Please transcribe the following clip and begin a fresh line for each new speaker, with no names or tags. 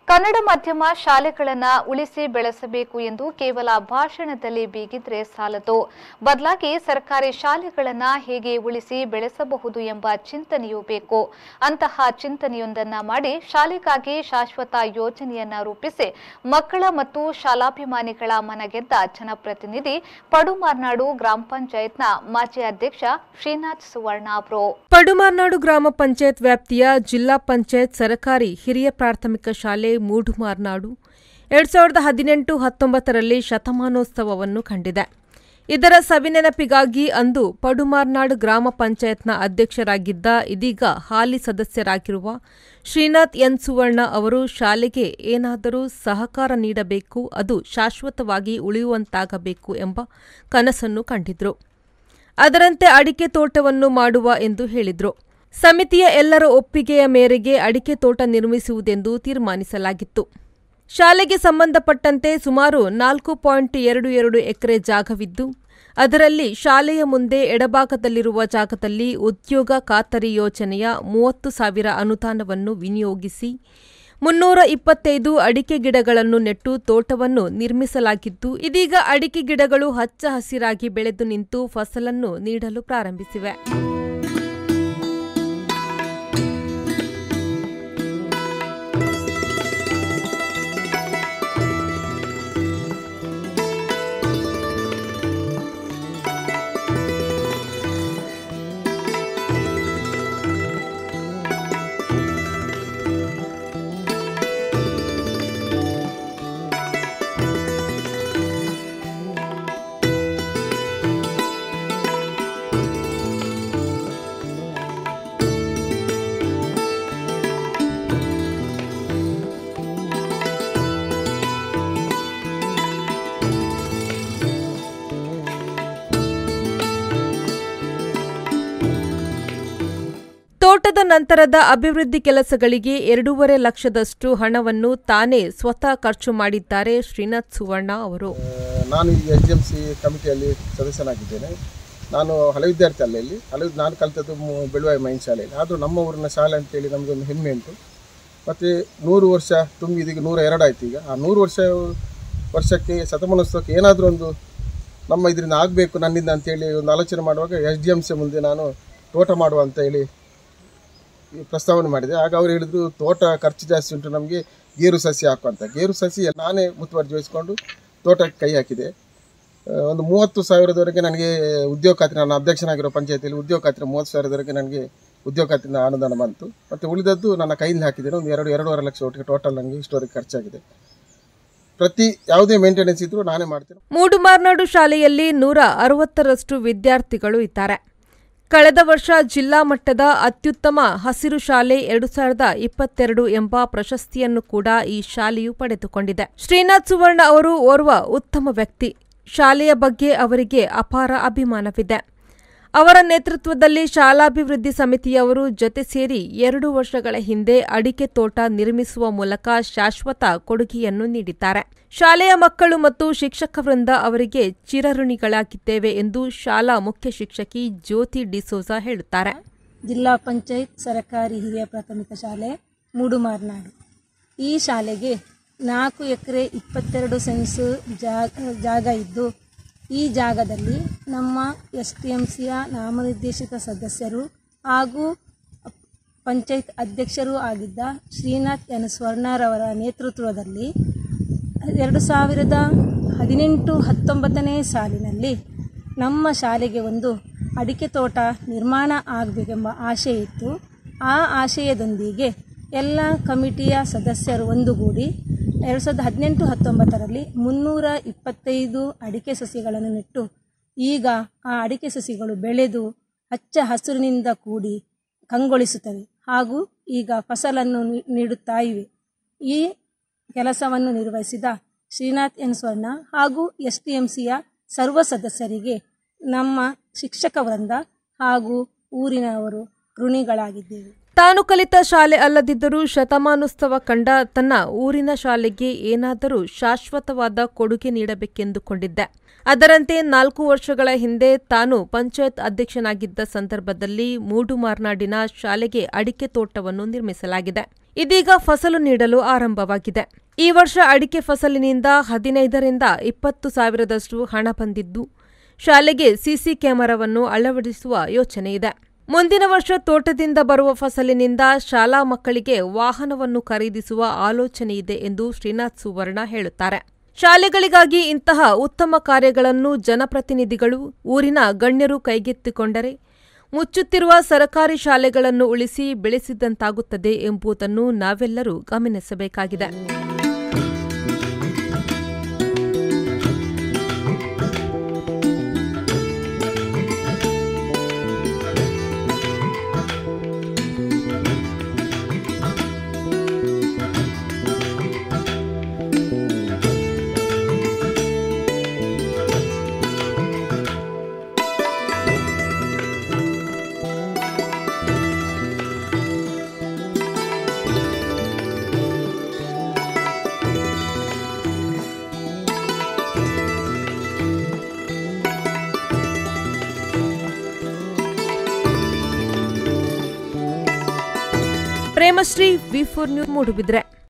ಕನ್ನಡ ಮಾಧ್ಯಮ ಶಾಲೆಗಳನ್ನ ಉಳಿಸಿ ಬೆಳೆಸಬೇಕು ಎಂದು ಕೇವಲ ಭಾಷಣದಲ್ಲಿ ಬೀಗಿದ್ರೆ ಸಾಲದು ಬದಲಾಗಿ ಸರ್ಕಾರಿ ಶಾಲೆಗಳನ್ನ ಹೇಗೆ ಉಳಿಸಿ ಬೆಳೆಸಬಹುದು ಎಂಬ ಚಿಂತನೆಯೂ ಬೇಕು ಅಂತಹ ಚಿಂತನೆಯೊಂದನ್ನ ಮಾಡಿ ಶಾಲೆಗಾಗಿ ಶಾಶ್ವತ ಯೋಜನೆಯನ್ನ ರೂಪಿಸಿ ಮಕ್ಕಳ ಮತ್ತು ಶಾಲಾಭಿಮಾನಿಗಳ ಮನಗೆದ್ದ ಜನಪ್ರತಿನಿಧಿ ಪಡುಮಾರ್ನಾಡು ಗ್ರಾಮ ಪಂಚಾಯತ್ನ ಮಾಜಿ ಅಧ್ಯಕ್ಷ ಶ್ರೀನಾಥ್ ಸುವರ್ಣ ಅವರು
ಪಡುಮಾರ್ನಾಡು ಗ್ರಾಮ ಪಂಚಾಯತ್ ವ್ಯಾಪ್ತಿಯ ಜಿಲ್ಲಾ ಪಂಚಾಯತ್ ಸರಕಾರಿ ಹಿರಿಯ ಪ್ರಾಥಮಿಕ ಶಾಲೆ ಮೂಡುಮಾರ್ನಾಡು ಎರಡ್ ಸಾವಿರದ ಹದಿನೆಂಟು ಹತ್ತೊಂಬತ್ತರಲ್ಲಿ ಶತಮಾನೋತ್ಸವವನ್ನು ಕಂಡಿದೆ ಇದರ ಸವಿನೆನಪಿಗಾಗಿ ಅಂದು ಪಡುಮಾರ್ನಾಡು ಗ್ರಾಮ ಪಂಚಾಯತ್ನ ಅಧ್ಯಕ್ಷರಾಗಿದ್ದ ಇದೀಗ ಹಾಲಿ ಸದಸ್ಯರಾಗಿರುವ ಶ್ರೀನಾಥ್ ಎನ್ ಸುವರ್ಣ ಅವರು ಶಾಲೆಗೆ ಏನಾದರೂ ಸಹಕಾರ ನೀಡಬೇಕು ಅದು ಶಾಶ್ವತವಾಗಿ ಉಳಿಯುವಂತಾಗಬೇಕು ಎಂಬ ಕನಸನ್ನು ಕಂಡಿದ್ರು ಅದರಂತೆ ಅಡಿಕೆ ತೋಟವನ್ನು ಮಾಡುವ ಎಂದು ಹೇಳಿದ್ರು ಸಮಿತಿಯ ಎಲ್ಲರ ಒಪ್ಪಿಗೆಯ ಮೇರೆಗೆ ಅಡಿಕೆ ತೋಟ ನಿರ್ಮಿಸುವುದೆಂದು ತೀರ್ಮಾನಿಸಲಾಗಿತ್ತು ಶಾಲೆಗೆ ಸಂಬಂಧಪಟ್ಟಂತೆ ಸುಮಾರು ನಾಲ್ಕು ಪಾಯಿಂಟ್ ಎರಡು ಎರಡು ಎಕರೆ ಜಾಗವಿದ್ದು ಅದರಲ್ಲಿ ಶಾಲೆಯ ಮುಂದೆ ಎಡಭಾಗದಲ್ಲಿರುವ ಜಾಗದಲ್ಲಿ ಉದ್ಯೋಗ ಖಾತರಿ ಯೋಜನೆಯ ಮೂವತ್ತು ಸಾವಿರ ಅನುದಾನವನ್ನು ವಿನಿಯೋಗಿಸಿ ಮುನ್ನೂರ ಇಪ್ಪತ್ತೈದು ಅಡಿಕೆ ಗಿಡಗಳನ್ನು ನೆಟ್ಟು ತೋಟವನ್ನು ನಿರ್ಮಿಸಲಾಗಿದ್ದು ಇದೀಗ ಅಡಿಕೆ ಗಿಡಗಳು ಹಚ್ಚ ಹಸಿರಾಗಿ ಬೆಳೆದು ನಿಂತು ಫಸಲನ್ನು ನೀಡಲು ಪ್ರಾರಂಭಿಸಿವೆ ತೋಟದ ನಂತರದ ಅಭಿವೃದ್ಧಿ ಕೆಲಸಗಳಿಗೆ ಎರಡೂವರೆ ಲಕ್ಷದಷ್ಟು ಹಣವನ್ನು ತಾನೇ ಸ್ವತಃ ಖರ್ಚು ಮಾಡಿದ್ದಾರೆ ಶ್ರೀನಾಥ್ ಸುವರ್ಣ ಅವರು
ನಾನು ಈ ಎಸ್ ಡಿ ಎಮ್ ಸಿ ಕಮಿಟಿಯಲ್ಲಿ ಸದಸ್ಯನಾಗಿದ್ದೇನೆ ನಾನು ಹಳೆ ವಿದ್ಯಾರ್ಥಿ ಅಲ್ಲ ಇಲ್ಲಿ ಹಳೆ ನಾನು ಕಲಿತದ್ದು ಮು- ಬೆಳುವಾಯಿ ಮೈನ್ ಶಾಲೆಯಲ್ಲಿ ಆದರೂ ನಮ್ಮ ಊರಿನ ಶಾಲೆ ಅಂತೇಳಿ ನಮಗೊಂದು ಹೆಮ್ಮೆ ಉಂಟು ಮತ್ತು ನೂರು ವರ್ಷ ತುಂಬಿ ಇದೀಗ ನೂರ ಎರಡು ಆಯ್ತು ಈಗ ಆ ನೂರು ವರ್ಷ ವರ್ಷಕ್ಕೆ ಶತಮಾನೋತ್ಸವಕ್ಕೆ ಏನಾದರೂ ಒಂದು ನಮ್ಮ ಇದರಿಂದ ಆಗಬೇಕು ನನ್ನಿಂದ ಅಂತೇಳಿ ಒಂದು ಆಲೋಚನೆ ಮಾಡುವಾಗ ಎಸ್ ಡಿ ಎಮ್ ಸಿ ಮುಂದೆ ನಾನು ತೋಟ ಮಾಡುವ ಅಂತ ಹೇಳಿ ಈ ಪ್ರಸ್ತಾವನೆ ಮಾಡಿದೆ ಆಗ ಅವರು ಹೇಳಿದ್ರು ತೋಟ ಖರ್ಚು ಜಾಸ್ತಿ ಉಂಟು ನಮಗೆ ಗೇರು ಸಸಿ ಹಾಕು ಅಂತ ಗೇರು ಸಸಿ ನಾನೇ ಮುತುವರ್ಜಿ ವಹಿಸಿಕೊಂಡು ತೋಟಕ್ಕೆ ಕೈ ಹಾಕಿದೆ ಆ, ಒಂದು ಮೂವತ್ತು ಸಾವಿರದವರೆಗೆ ನನಗೆ ಉದ್ಯೋಗ ಖಾತ್ರಿ ನಾನು ಅಧ್ಯಕ್ಷನಾಗಿರೋ ಪಂಚಾಯತಿಯಲ್ಲಿ ಉದ್ಯೋಗ ಖಾತ್ರಿ ಮೂವತ್ತು ಸಾವಿರದವರೆಗೆ ನನಗೆ ಉದ್ಯೋಗ ಖಾತ್ರಿನ ಅನುದಾನ ಬಂತು ಮತ್ತು ಉಳಿದದ್ದು ನನ್ನ ಕೈಯಿಂದ ಹಾಕಿದ್ದೇನೆ ಒಂದು ಎರಡು ಎರಡೂವರೆ ಲಕ್ಷ ಒಟ್ಟಿಗೆ ಟೋಟಲ್ ನನಗೆ ಇಷ್ಟವರೆಗೆ ಖರ್ಚಾಗಿದೆ ಪ್ರತಿ ಯಾವುದೇ ಮೇಂಟೆನೆನ್ಸ್ ಇದ್ದರೂ ನಾನೇ ಮಾಡ್ತೇನೆ
ಮೂಡುಮಾರ್ನಾಡು ಶಾಲೆಯಲ್ಲಿ ನೂರ ಅರವತ್ತರಷ್ಟು ವಿದ್ಯಾರ್ಥಿಗಳು ಇದ್ದಾರೆ ಕಳೆದ ವರ್ಷ ಜಿಲ್ಲಾ ಮಟ್ಟದ ಅತ್ಯುತ್ತಮ ಹಸಿರು ಶಾಲೆ ಎರಡು ಸಾವಿರದ ಇಪ್ಪತ್ತೆರಡು ಎಂಬ ಪ್ರಶಸ್ತಿಯನ್ನು ಕೂಡ ಈ ಶಾಲೆಯು ಪಡೆದುಕೊಂಡಿದೆ ಶ್ರೀನಾಥ್ ಸುವರ್ಣ ಅವರು ಓರ್ವ ಉತ್ತಮ ವ್ಯಕ್ತಿ ಶಾಲೆಯ ಬಗ್ಗೆ ಅವರಿಗೆ ಅಪಾರ ಅಭಿಮಾನವಿದೆ ಅವರ ನೇತೃತ್ವದಲ್ಲಿ ಶಾಲಾಭಿವೃದ್ಧಿ ಸಮಿತಿಯವರು ಜೊತೆ ಸೇರಿ ಎರಡು ವರ್ಷಗಳ ಹಿಂದೆ ಅಡಿಕೆ ತೋಟ ನಿರ್ಮಿಸುವ ಮೂಲಕ ಶಾಶ್ವತ ಕೊಡುಗೆಯನ್ನು ನೀಡಿದ್ದಾರೆ ಶಾಲೆಯ ಮಕ್ಕಳು ಮತ್ತು ಶಿಕ್ಷಕ ವೃಂದ ಅವರಿಗೆ ಚಿರಋಣಿಗಳಾಗಿದ್ದೇವೆ ಎಂದು ಶಾಲಾ ಮುಖ್ಯ ಶಿಕ್ಷಕಿ ಜ್ಯೋತಿ ಡಿಸೋಜಾ ಹೇಳುತ್ತಾರೆ
ಜಿಲ್ಲಾ ಪಂಚಾಯತ್ ಸರಕಾರಿ ಹಿರಿಯ ಪ್ರಾಥಮಿಕ ಶಾಲೆ ಮೂಡುಮಾರ್ನಾಡು ಈ ಶಾಲೆಗೆ ನಾಲ್ಕು ಎಕರೆ ಇಪ್ಪತ್ತೆರಡು ಸೆನ್ಸ್ ಜಾಗ ಜಾಗ ಇದ್ದು ಈ ಜಾಗದಲ್ಲಿ ನಮ್ಮ ಎಸ್ ಟಿ ಎಮ್ ಸಿಯ ನಾಮನಿರ್ದೇಶಿತ ಸದಸ್ಯರು ಹಾಗೂ ಪಂಚಾಯತ್ ಅಧ್ಯಕ್ಷರೂ ಆಗಿದ್ದ ಶ್ರೀನಾಥ್ ಎನ್ ಸ್ವರ್ಣರವರ ನೇತೃತ್ವದಲ್ಲಿ ಎರಡು ಸಾವಿರದ ಹದಿನೆಂಟು ಹತ್ತೊಂಬತ್ತನೇ ಸಾಲಿನಲ್ಲಿ ನಮ್ಮ ಶಾಲೆಗೆ ಒಂದು ಅಡಿಕೆ ತೋಟ ನಿರ್ಮಾಣ ಆಗಬೇಕೆಂಬ ಆಶೆ ಇತ್ತು ಆ ಆಶಯದೊಂದಿಗೆ ಎಲ್ಲ ಕಮಿಟಿಯ ಸದಸ್ಯರು ಒಂದುಗೂಡಿ ಎರಡು ಸಾವಿರದ ಹದಿನೆಂಟು ಹತ್ತೊಂಬತ್ತರಲ್ಲಿ ಮುನ್ನೂರ ಇಪ್ಪತ್ತೈದು ಅಡಿಕೆ ಸಸಿಗಳನ್ನು ನೆಟ್ಟು ಈಗ ಆ ಅಡಿಕೆ ಸಸಿಗಳು ಬೆಳೆದು ಹಚ್ಚ ಹಸುರಿನಿಂದ ಕೂಡಿ ಕಂಗೊಳಿಸುತ್ತವೆ ಹಾಗೂ ಈಗ ಫಸಲನ್ನು ನೀ- ನೀಡುತ್ತಾ ಇವೆ ಈ ಕೆಲಸವನ್ನು ನಿರ್ವಹಿಸಿದ ಶ್ರೀನಾಥ್ ಎನ್ ಸ್ವರ್ಣ ಹಾಗೂ ಎಸ್ ಟಿ ಎಂ ಸಿಯ ಸರ್ವ ಸದಸ್ಯರಿಗೆ ನಮ್ಮ ಶಿಕ್ಷಕ ವೃಂದ ಹಾಗೂ ಊರಿನವರು ಋಣಿಗಳಾಗಿದ್ದೇವೆ
ತಾನು ಕಲಿತ ಶಾಲೆ ಅಲ್ಲದಿದ್ದರೂ ಶತಮಾನೋತ್ಸವ ಕಂಡ ತನ್ನ ಊರಿನ ಶಾಲೆಗೆ ಏನಾದರೂ ಶಾಶ್ವತವಾದ ಕೊಡುಗೆ ನೀಡಬೇಕೆಂದುಕೊಂಡಿದ್ದೆ ಅದರಂತೆ ನಾಲ್ಕು ವರ್ಷಗಳ ಹಿಂದೆ ತಾನು ಪಂಚಾಯತ್ ಅಧ್ಯಕ್ಷನಾಗಿದ್ದ ಸಂದರ್ಭದಲ್ಲಿ ಮೂಡುಮಾರ್ನಾಡಿನ ಶಾಲೆಗೆ ಅಡಿಕೆ ತೋಟವನ್ನು ನಿರ್ಮಿಸಲಾಗಿದೆ ಇದೀಗ ಫಸಲು ನೀಡಲು ಆರಂಭವಾಗಿದೆ ಈ ವರ್ಷ ಅಡಿಕೆ ಫಸಲಿನಿಂದ ಹದಿನೈದರಿಂದ ಇಪ್ಪತ್ತು ಸಾವಿರದಷ್ಟು ಹಣ ಬಂದಿದ್ದು ಶಾಲೆಗೆ ಸಿಸಿ ಕ್ಯಾಮೆರಾವನ್ನು ಅಳವಡಿಸುವ ಯೋಚನೆಯಿದೆ ಮುಂದಿನ ವರ್ಷ ತೋಟದಿಂದ ಬರುವ ಫಸಲಿನಿಂದ ಶಾಲಾ ಮಕ್ಕಳಿಗೆ ವಾಹನವನ್ನು ಖರೀದಿಸುವ ಆಲೋಚನೆಯಿದೆ ಎಂದು ಶ್ರೀನಾಥ್ ಸುವರ್ಣ ಹೇಳುತ್ತಾರೆ ಶಾಲೆಗಳಿಗಾಗಿ ಇಂತಹ ಉತ್ತಮ ಕಾರ್ಯಗಳನ್ನು ಜನಪ್ರತಿನಿಧಿಗಳು ಊರಿನ ಗಣ್ಯರು ಕೈಗೆತ್ತಿಕೊಂಡರೆ ಮುಚ್ಚುತ್ತಿರುವ ಸರಕಾರಿ ಶಾಲೆಗಳನ್ನು ಉಳಿಸಿ ಬೆಳೆಸಿದಂತಾಗುತ್ತದೆ ಎಂಬುದನ್ನು ನಾವೆಲ್ಲರೂ ಗಮನಿಸಬೇಕಾಗಿದೆ Premashree V four news Moodbidri